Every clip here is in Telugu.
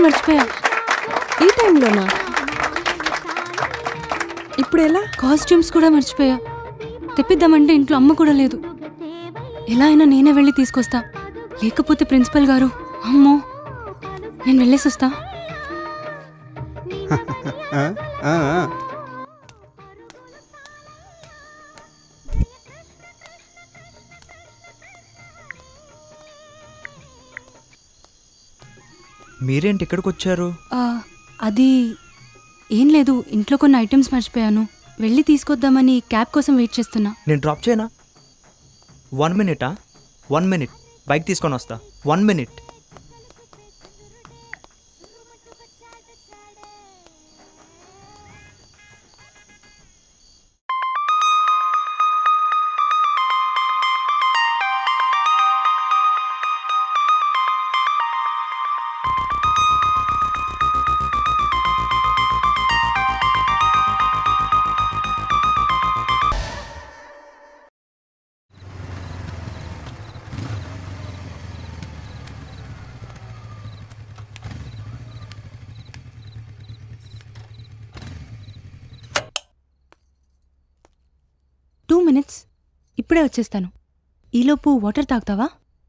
మర్చిపోయా ఈ టైంలోనా ఇప్పుడు ఎలా కాస్ట్యూమ్స్ కూడా మర్చిపోయా తెప్పిద్దామంటే ఇంట్లో అమ్మ కూడా లేదు ఎలా అయినా నేనే వెళ్ళి తీసుకొస్తా లేకపోతే ప్రిన్సిపల్ గారు అమ్మో నేను వెళ్ళేసి వస్తా ఆ, ఆ, ఆ. మీరేంటి ఇక్కడికి వచ్చారు ఆ, అది ఏం లేదు ఇంట్లో కొన్ని ఐటమ్స్ మర్చిపోయాను వెళ్ళి తీసుకొద్దామని క్యాబ్ కోసం వెయిట్ చేస్తున్నా నేను డ్రాప్ చేయనా వన్ మినిటా వన్ మినిట్ బైక్ తీసుకొని వస్తా వన్ మినిట్ టూ మినిట్స్ ఇప్పుడే వచ్చేస్తాను ఈలోపు వాటర్ తాగుతావా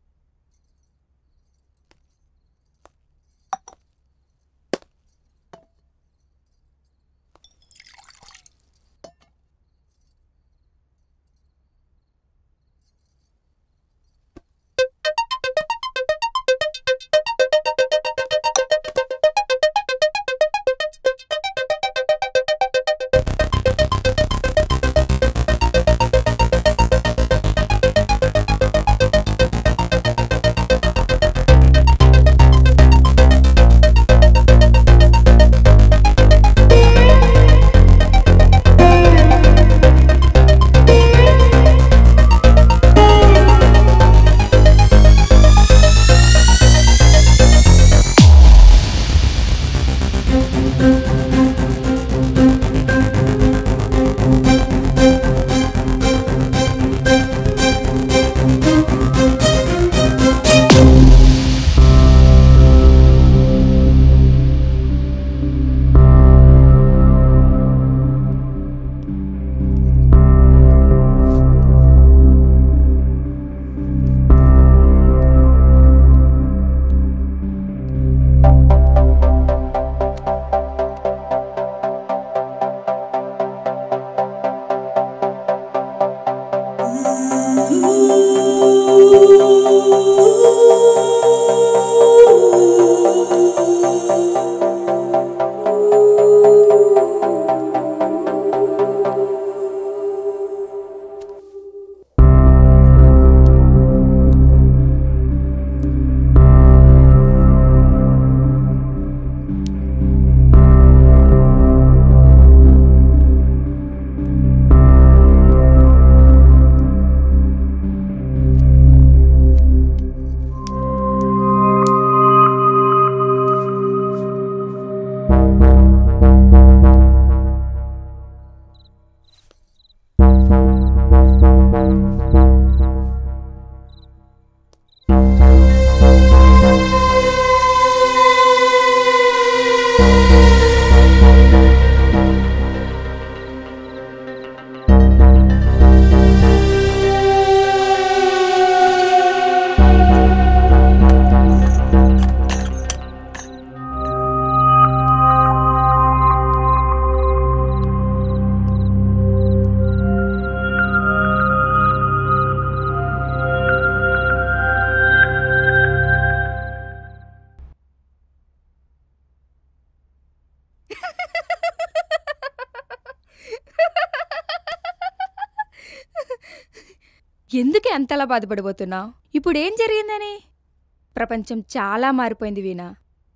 ఎందుకే అంతలా బాధపడిపోతున్నావు ఇప్పుడు ఏం జరిగిందని ప్రపంచం చాలా మారిపోయింది వీణా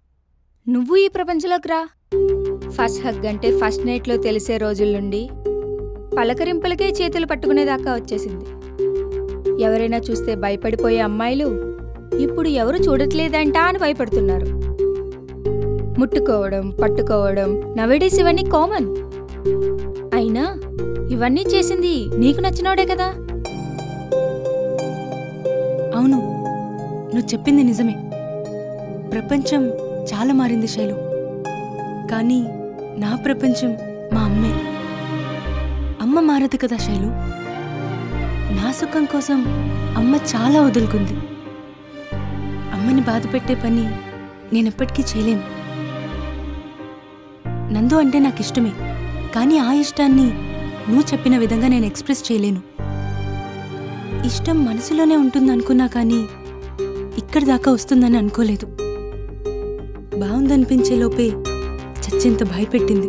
నువ్వు ఈ ప్రపంచంలోకి రా ఫస్ట్ హగ్ అంటే ఫస్ట్ నైట్లో తెలిసే రోజుల నుండి పలకరింపులకే చేతులు పట్టుకునేదాకా వచ్చేసింది ఎవరైనా చూస్తే భయపడిపోయే అమ్మాయిలు ఇప్పుడు ఎవరు చూడట్లేదంటా అని భయపడుతున్నారు ముట్టుకోవడం పట్టుకోవడం నవేడేస్ ఇవన్నీ కామన్ అయినా ఇవన్నీ చేసింది నీకు నచ్చినోడే కదా అవును నువ్వు చెప్పింది నిజమే ప్రపంచం చాలా మారింది శైలు కానీ నా ప్రపంచం మా అమ్మే అమ్మ మారదు కదా శైలు నా సుఖం కోసం అమ్మ చాలా వదులుకుంది అమ్మని బాధ పెట్టే పని నేనెప్పటికీ చేయలేను నందు అంటే నాకు ఇష్టమే కానీ ఆ ఇష్టాన్ని నువ్వు చెప్పిన విధంగా నేను ఎక్స్ప్రెస్ చేయలేను ఇష్టం మనసులోనే ఉంటుంది అనుకున్నా కానీ ఇక్కడి దాకా వస్తుందని అనుకోలేదు బాగుందనిపించే లోపే చచ్చెంత భయపెట్టింది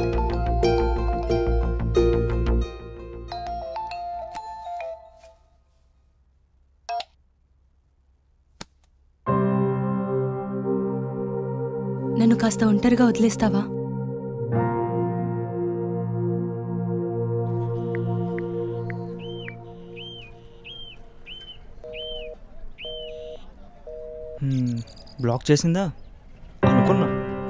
నన్ను కాస్త ఒంటరిగా వదిలేస్తావా హ్మ్, బ్లాక్ చేసిందా అనుకున్నా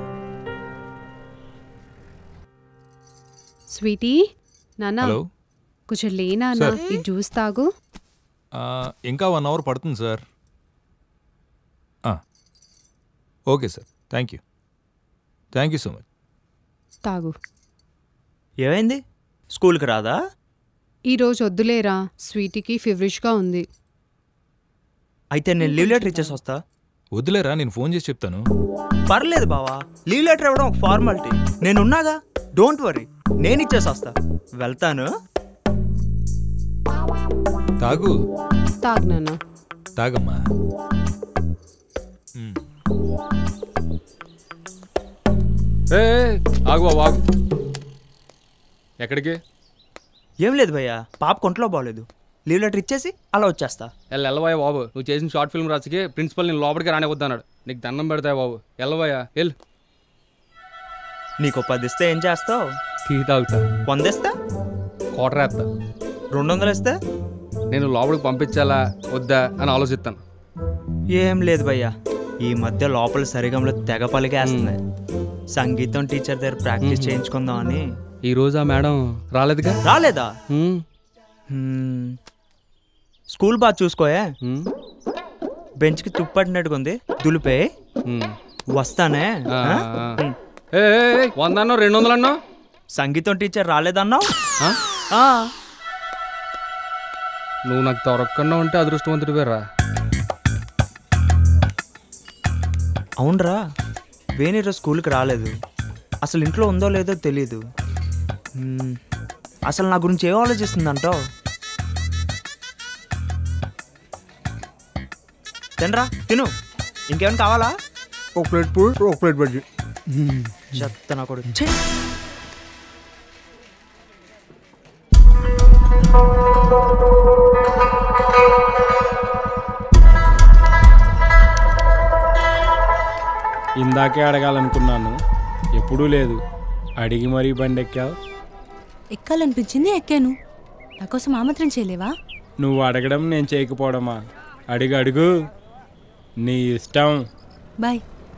స్వీటీ నాన్న హలో కొంచెం లేనా అన్న సార్. ఇది జ్యూస్ తాగు ఆ, ఇంకా వన్ అవర్ పడుతుంది సార్ ఆ, okay sir thank you thank you so much తాగు ఏమైంది స్కూల్కి రాదా ఈ రోజు వద్దులేరా స్వీటీకి ఫీవరిష్గా ఉంది అయితే నేను లీవ్ లెటర్ ఇచ్చేసి వస్తా వద్దులేరా నేను ఫోన్ చేసి చెప్తాను పర్లేదు బావా లీవ్ లెటర్ ఇవ్వడం ఒక ఫార్మాలిటీ నేను ఉన్నాగా డోంట్ వరీ నేను ఇచ్చేసి వస్తా వెళ్తాను తాగు తాగు నాన్న తాగమ్మా మ్. ఏ ఆగు బాబు ఆగు ఎక్కడికి ఏం లేదు భయ్యా పాప కొంట్లో బాగలేదు లీవ్ లెటర్ ఇచ్చేసి అలా వచ్చేస్తా ఎల్ల ఎల్లవయ్య బాబు నువ్వు చేసిన షార్ట్ ఫిల్మ్ రాసికి ప్రిన్సిపల్ నేను లోపలికి రానివద్దన్నాడు నీకు దండం పెడతాయి బాబు ఎల్లవయ్య ఎల్ నీకు పది ఇస్తే ఏం చేస్తావు టీ తాగుతా వంద ఇస్తే కోటర్ వేస్తా రెండు వందలు ఇస్తే నేను లోపలికి పంపించాలా వద్దా అని ఆలోచిస్తాను ఏం లేదు భయ్యా ఈ మధ్య లోపల సరిగంలో తెగ పలికేస్తుంది సంగీతం టీచర్ దగ్గర ప్రాక్టీస్ చేయించుకుందామని ఈ రోజు ఆ మేడం రాలేదుగా రాలేదా హ్మ్. హ్మ్. స్కూల్ బాగా చూసుకోయే హ్మ్. బెంచ్కి తుప్పట్టినట్టుగా ఉంది దులిపే హ్మ్. వస్తానే ఆ, ఆ? ఆ. హ్మ్. ఏ ఏ, ఏ, వంద అన్నావు రెండు వందలు అన్నావు సంగీతం టీచర్ రాలేదన్నావు ఆ? ఆ. నువ్వు నాకు దొరకకుండా ఉంటే అదృష్టవంతుడు పేరా అవునరా వేణీరో స్కూల్కి రాలేదు అసలు ఇంట్లో ఉందో లేదో తెలీదు హ్మ్. అసలు నా గురించి ఏం ఆలోచిస్తుందంటావు తినరా తిను ఇంకేమైనా కావాలా ఒక ప్లేట్ పూరి ఒక ప్లేట్ బజ్జీ చెత్త నా కొడుకు ఇందాకే అడగాలనుకున్నాను ఎప్పుడూ లేదు అడిగి మరీ బండి ఎక్కావు ఎక్కాలనిపించింది ఎక్కాను నా కోసం ఆమంత్రం చేయలేవా నువ్వు అడగడం నేను చేయకపోవడమా అడుగు అడుగు నీ ఇష్టం బాయ్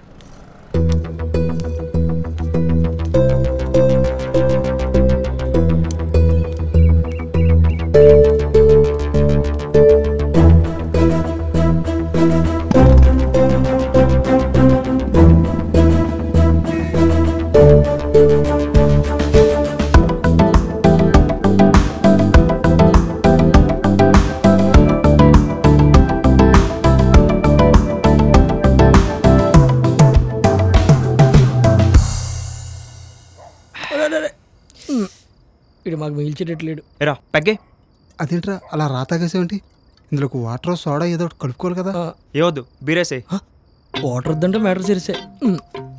ఇడు మాకు మిగిల్చేటట్లేడు ఎరా పెగ్గే అదేంట్రా అలా రాతాగేసేంటి ఇందులోకి వాటర్ సోడా ఏదో ఒకటి కలుపుకోవాలి కదా ఏవద్దు బీరేసే వాటర్ వద్దంటే మ్యాటర్ serious ఉమ్.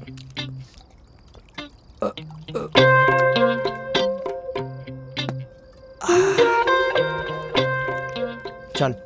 చాలు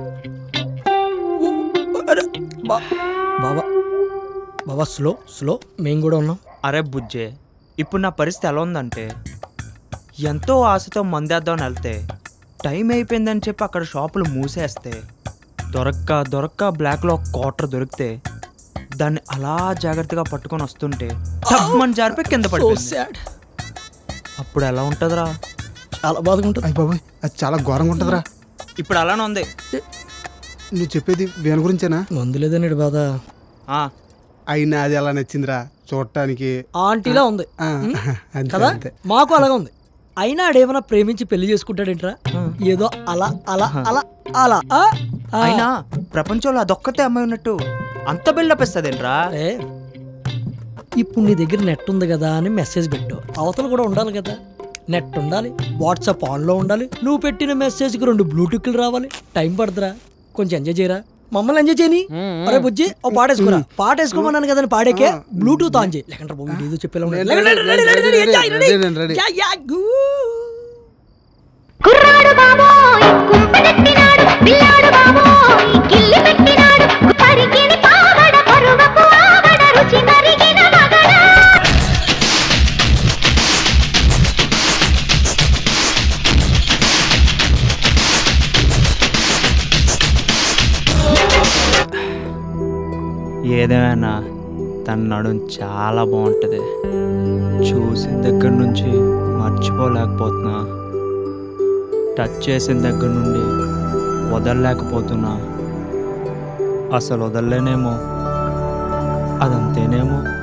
బాబా బాబా స్లో స్లో మేము కూడా ఉన్నాం అరే బుజ్జే ఇప్పుడు నా పరిస్థితి ఎలా ఉందంటే ఎంతో ఆశతో మందేద్దామని వెళ్తే టైం అయిపోయిందని చెప్పి అక్కడ షాపులు మూసేస్తే దొరక్క దొరక్క బ్లాక్లో ఒక క్వార్టర్ దొరికితే దాన్ని అలా జాగ్రత్తగా పట్టుకొని వస్తుంటే మన జారిపోయి కింద సో పడిపోయింది సాడ్ అప్పుడు ఎలా ఉంటుందిరా చాలా బాధగా ఉంటుంది అయ్యి బాబాయ్ అది చాలా ఘోరంగా ఉంటుందిరా ఇప్పుడు అలానే ఉంది నువ్వు చెప్పేది వేణ గురించేనా మందు లేదని ఈడు బాధ ఆ, అయినా అది ఎలా నచ్చిందిరా చూడటానికి ఆంటీలా ఉంది ఆ, ఉమ్, అంతే కదా అంతే మాకు అలాగే ఉంది అయినా ఆడేమైనా ప్రేమించి పెళ్లి చేసుకుంటాడేంట్రా ఏదో అలా అలా అలా అలా ఆ? ఆ. అయినా ప్రపంచంలో అదొక్కతే అమ్మాయి ఉన్నట్టు అంత బిల్డప్ ఇస్తుందేంట్రా ఏ, ఇప్పుడు నీ దగ్గర నెట్ ఉంది కదా అని మెసేజ్ పెట్టు అవతల కూడా ఉండాలి కదా నెట్ ఉండాలి వాట్సాప్ ఆన్లో ఉండాలి నువ్వు పెట్టిన మెసేజ్కి రెండు బ్లూటూత్లు రావాలి టైం పడుతురా కొంచెం ఎంజాయ్ చేయరా మమ్మల్ని ఎంజాయ్ చేయని అరే బుజ్జి ఓ పాట వేసుకోరా పాట వేసుకోమన్నాను కదా పాడేకే బ్లూటూత్ ఆన్ చేయి లేకంటే బాబు వీడు ఏదో చెప్పేలా ఉన్నాడు. నేను లేకండి, ready, ready, ready, enjoy, ready. Ready, నేను రెడీ. యా, యా, గూ. కుర్రాడు బాబోయ్ కుంపదెత్తినాడు పిల్లాడు బాబోయ్ గిల్లి పెట్టినాడు పరికిని పావడ పరువపు ఆవడ రుచి మరిగిన మగడ ఏదేమైనా తన నడుం చాలా బాగుంటుంది చూసిన దగ్గర నుంచి మర్చిపోలేకపోతున్నా టచ్ చేసిన దగ్గర నుండి వదలలేకపోతున్నా అసలు వదలలేనేమో అదంతేనేమో